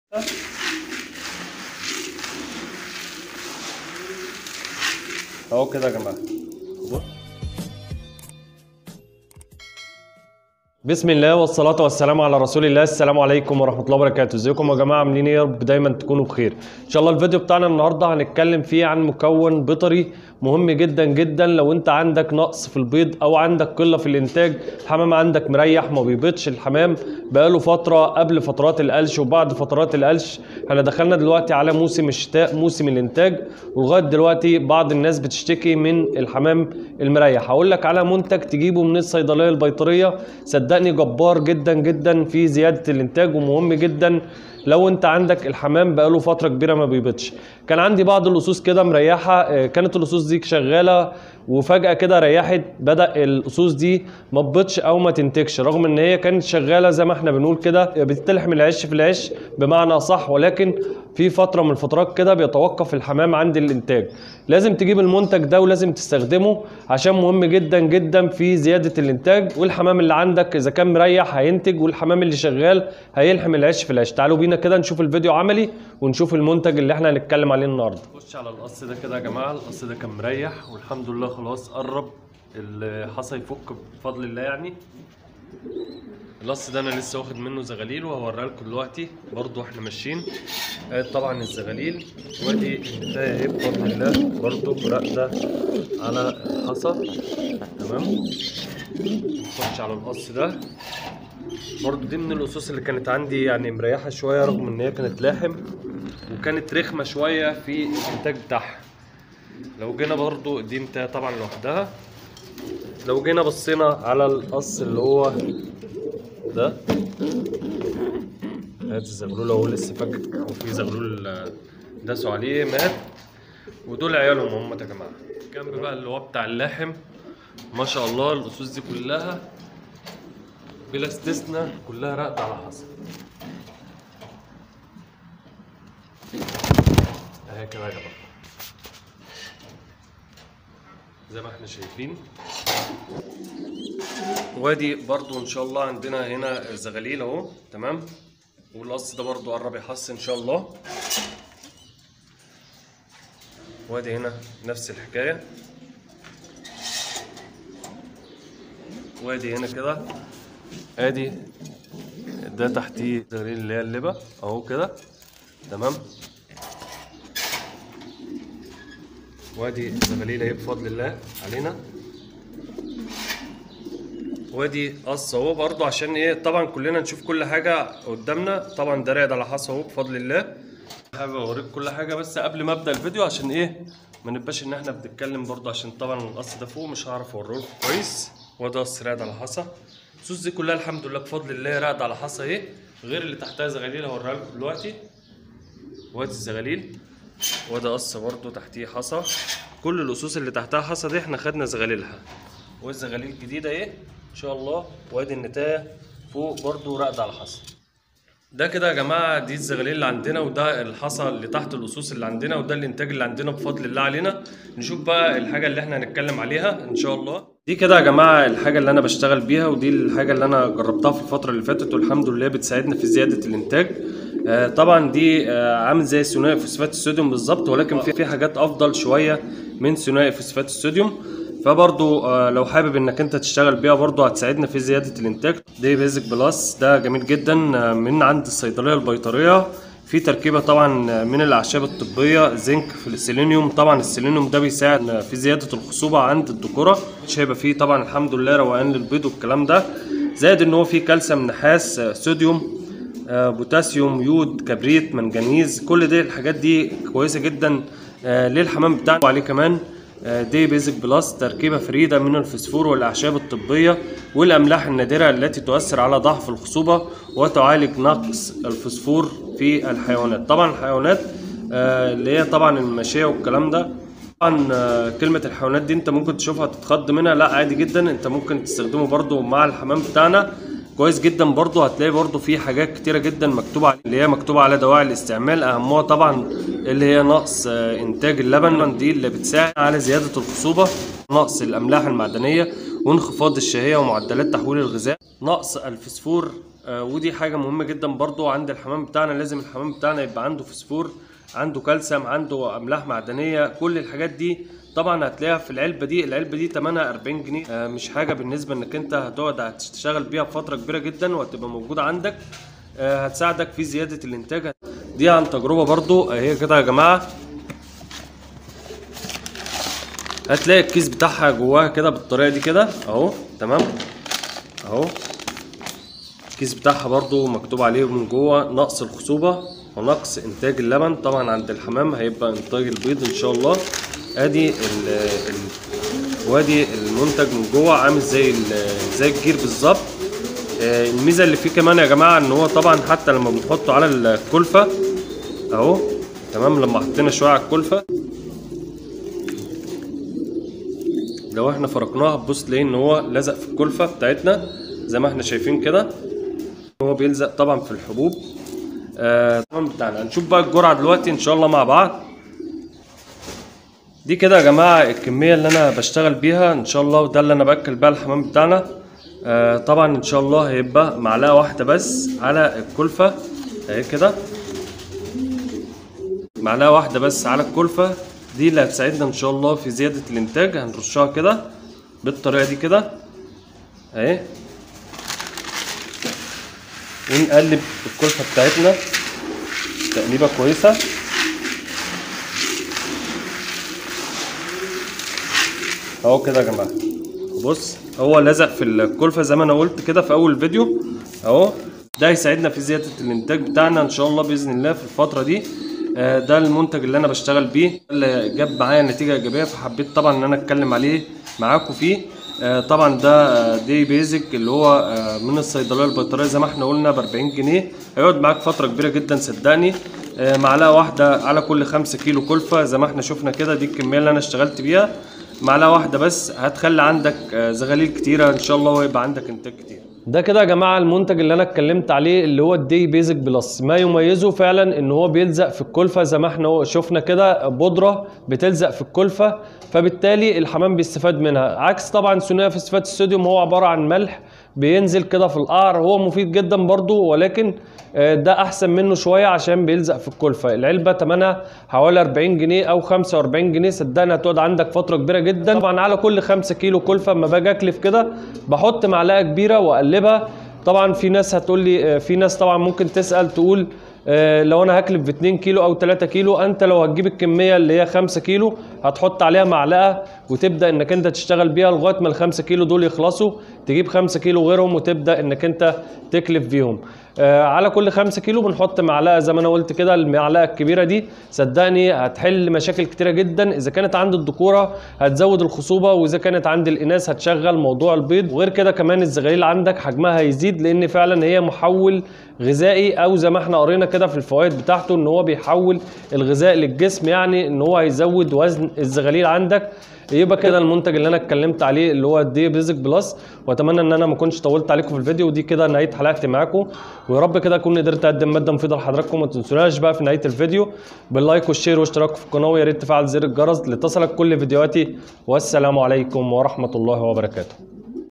اهو كده يا جماعه بسم الله والصلاة والسلام على رسول الله السلام عليكم ورحمة الله وبركاته ازيكم يا جماعة عاملين ايه يا رب دايما تكونوا بخير ان شاء الله الفيديو بتاعنا النهاردة هنتكلم فيه عن مكون بيطري مهم جدا جدا لو انت عندك نقص في البيض او عندك قلة في الانتاج الحمام عندك مريح ما بيبيضش الحمام بقاله فترة قبل فترات القلش وبعد فترات القلش احنا دخلنا دلوقتي على موسم الشتاء موسم الانتاج ولغاية دلوقتي بعض الناس بتشتكي من الحمام المريح هقول لك على منتج تجيبه من الصيدلية البيطرية صدقني جبار جدا جدا في زيادة الانتاج ومهم جدا لو انت عندك الحمام بقاله فتره كبيره ما بيبيضش كان عندي بعض اللصوص كده مريحه اه، كانت اللصوص دي شغاله وفجاه كده ريحت بدا اللصوص دي ما تبيضش او ما تنتجش رغم ان هي كانت شغاله زي ما احنا بنقول كده بتلحم العش في العش بمعنى صح ولكن في فتره من الفترات كده بيتوقف الحمام عند الانتاج لازم تجيب المنتج ده ولازم تستخدمه عشان مهم جدا جدا في زياده الانتاج والحمام اللي عندك اذا كان مريح هينتج والحمام اللي شغال هيلحم العش في العش تعالوا بينا كده نشوف الفيديو عملي ونشوف المنتج اللي احنا هنتكلم عليه النهارده نخش على القص ده كده يا جماعه القص ده كان مريح والحمد لله خلاص قرب الحصى يفك بفضل الله يعني القص ده انا لسه واخد منه زغاليل وهوريها لكم دلوقتي برضو احنا ماشيين ادي طبعا الزغاليل وادي النتايه اهي بفضل الله برضو راقده على الحصى تمام نخش على القص ده برضو دي من الاسس اللي كانت عندي يعني مريحه شويه رغم ان هي كانت لاحم وكانت رخمه شويه في الانتاج بتاعها لو جينا برضو دي انت طبعا لوحدها لو جينا بصينا على القص اللي هو ده ادي الزغلول اهو لسه فك وفي زغلول آه، داسوا عليه مات ودول عيالهم هم يا جماعه جنب بقى اللي هو بتاع اللاحم ما شاء الله الاسوس دي كلها بلا استثناء كلها راقدة على حصى اهي كده يا جماعة زي ما احنا شايفين وادي برضو ان شاء الله عندنا هنا زغاليل اهو تمام والقص ده برضو قرب يحص ان شاء الله وادي هنا نفس الحكايه وادي هنا كده ادي ده تحتيه زغليل اللي هي اللبة اهو كده تمام وادي الزغاليل اهي بفضل الله علينا وادي قص اهو برضو عشان ايه طبعا كلنا نشوف كل حاجة قدامنا طبعا ده راقد على حصى اهو بفضل الله حابب اوريك كل حاجة بس قبل ما ابدا الفيديو عشان ايه ما نبقاش ان احنا بنتكلم برضو عشان طبعا القص ده فوق مش هعرف اوريه لكم كويس وده قص راقد على حصى السوس دي كلها الحمد لله بفضل الله راقد على حصى ايه غير اللي تحتها زغاليل هوريها لكم دلوقتي وادي الزغاليل وده قص برضو تحتيه حصى كل الاسوس اللي تحتها حصى دي احنا خدنا زغاليلها والزغاليل الجديده ايه ان شاء الله وادي النتايه فوق برضو راقد على حصى ده كده يا جماعه دي الزغاليل اللي عندنا وده الحصى اللي تحت الاسوس اللي عندنا وده الانتاج اللي عندنا بفضل الله علينا نشوف بقى الحاجه اللي احنا هنتكلم عليها ان شاء الله دي كده يا جماعه الحاجه اللي انا بشتغل بيها ودي الحاجه اللي انا جربتها في الفتره اللي فاتت والحمد لله بتساعدنا في زياده الانتاج آه طبعا دي آه عامل زي ثنائي فوسفات الصوديوم بالظبط ولكن في في حاجات افضل شويه من ثنائي فوسفات الصوديوم فبرضو آه لو حابب انك انت تشتغل بيها برضو هتساعدنا في زياده الانتاج دي بيزك بلس ده جميل جدا آه من عند الصيدليه البيطريه في تركيبه طبعا من الاعشاب الطبيه زنك في السيلينيوم طبعا السيلينيوم ده بيساعد في زياده الخصوبه عند الذكوره مش هيبقى فيه طبعا الحمد لله روقان للبيض والكلام ده زائد ان هو فيه كالسيوم نحاس آه، صوديوم آه، بوتاسيوم يود كبريت منجنيز كل دي الحاجات دي كويسه جدا آه، للحمام بتاعنا وعليه كمان آه، دي بيزك بلس تركيبه فريده من الفسفور والاعشاب الطبيه والاملاح النادره التي تؤثر على ضعف الخصوبه وتعالج نقص الفسفور في الحيوانات طبعا الحيوانات آه، اللي هي طبعا الماشيه والكلام ده طبعا آه، كلمة الحيوانات دي انت ممكن تشوفها تتخض منها لا عادي جدا انت ممكن تستخدمه برضو مع الحمام بتاعنا كويس جدا برضو هتلاقي برضو في حاجات كتيرة جدا مكتوبة عليه اللي هي مكتوبة على دواعي الاستعمال اهمها طبعا اللي هي نقص آه، انتاج اللبن دي اللي بتساعد على زيادة الخصوبة نقص الاملاح المعدنية وانخفاض الشهية ومعدلات تحويل الغذاء نقص الفسفور آه ودي حاجه مهمه جدا برضو عند الحمام بتاعنا لازم الحمام بتاعنا يبقى عنده فسفور عنده كالسيوم عنده املاح معدنيه كل الحاجات دي طبعا هتلاقيها في العلبه دي العلبه دي ثمنها 40 جنيه آه مش حاجه بالنسبه انك انت هتقعد هتشتغل بيها فتره كبيره جدا وهتبقى موجوده عندك آه هتساعدك في زياده الانتاج دي عن تجربه برضو هي كده يا جماعه هتلاقي الكيس بتاعها جواها كده بالطريقه دي كده اهو تمام اهو الكيس بتاعها برضو مكتوب عليه من جوه نقص الخصوبه ونقص انتاج اللبن طبعا عند الحمام هيبقى انتاج البيض ان شاء الله ادي ال ال وادي المنتج من جوه عامل زي زي الجير بالظبط آه الميزه اللي فيه كمان يا جماعه ان هو طبعا حتى لما بنحطه على الكلفه اهو تمام لما حطينا شويه على الكلفه لو احنا فرقناها هتبص تلاقي ان هو لزق في الكلفه بتاعتنا زي ما احنا شايفين كده هو بيلزق طبعا في الحبوب آه طبعا بتاعنا هنشوف بقى الجرعه دلوقتي ان شاء الله مع بعض دي كده يا جماعه الكميه اللي انا بشتغل بيها ان شاء الله وده اللي انا باكل بيها الحمام بتاعنا آه طبعا ان شاء الله هيبقى معلقه واحده بس على الكلفه اهي كده معلقه واحده بس على الكلفه دي اللي هتساعدنا ان شاء الله في زياده الانتاج هنرشها كده بالطريقه دي كده اهي ونقلب الكلفه بتاعتنا تقليبه كويسه اهو كده يا جماعه بص هو لزق في الكلفه زي ما انا قلت كده في اول فيديو اهو ده هيساعدنا في زياده الانتاج بتاعنا ان شاء الله باذن الله في الفتره دي ده المنتج اللي انا بشتغل بيه اللي جاب معايا نتيجه ايجابيه فحبيت طبعا ان انا اتكلم عليه معاكم فيه طبعا ده دي بيزك اللي هو من الصيدليه البيطريه زي ما احنا قلنا ب 40 جنيه هيقعد معاك فتره كبيره جدا صدقني معلقه واحده على كل 5 كيلو كلفه زي ما احنا شفنا كده دي الكميه اللي انا اشتغلت بيها معلقه واحده بس هتخلي عندك زغاليل كتيره ان شاء الله ويبقى عندك انتاج كتير ده كده يا جماعه المنتج اللي انا اتكلمت عليه اللي هو الدي بيزك بلس ما يميزه فعلا ان هو بيلزق في الكلفه زي ما احنا شفنا كده بودره بتلزق في الكلفه فبالتالي الحمام بيستفاد منها عكس طبعا ثنائي فوسفات الصوديوم هو عباره عن ملح بينزل كده في القعر هو مفيد جدا برضو ولكن ده احسن منه شويه عشان بيلزق في الكلفه العلبه ثمنها حوالي 40 جنيه او 45 جنيه صدقني هتقعد عندك فتره كبيره جدا طبعا على كل 5 كيلو كلفه اما باجي اكلف كده بحط معلقه كبيره واقلبها طبعا في ناس هتقول لي في ناس طبعا ممكن تسال تقول لو انا هكلف ب 2 كيلو او 3 كيلو انت لو هتجيب الكميه اللي هي 5 كيلو هتحط عليها معلقه وتبدا انك انت تشتغل بيها لغايه ما ال 5 كيلو دول يخلصوا تجيب 5 كيلو غيرهم وتبدا انك انت تكلف بيهم آه على كل 5 كيلو بنحط معلقه زي ما انا قلت كده المعلقه الكبيره دي صدقني هتحل مشاكل كتيره جدا اذا كانت عند الذكوره هتزود الخصوبه واذا كانت عند الاناث هتشغل موضوع البيض وغير كده كمان الزغاليل عندك حجمها هيزيد لان فعلا هي محول غذائي او زي ما احنا قرينا كده في الفوائد بتاعته ان هو بيحول الغذاء للجسم يعني ان هو هيزود وزن الزغاليل عندك يبقى كده المنتج اللي انا اتكلمت عليه اللي هو الدي بيزك بلس واتمنى ان انا ما كنتش طولت عليكم في الفيديو ودي كده نهايه حلقتي معاكم ويا رب كده اكون قدرت اقدم ماده مفيده لحضراتكم ما تنسوناش بقى في نهايه الفيديو باللايك والشير واشتراك في القناه ويا ريت تفعل زر الجرس لتصلك كل فيديوهاتي والسلام عليكم ورحمه الله وبركاته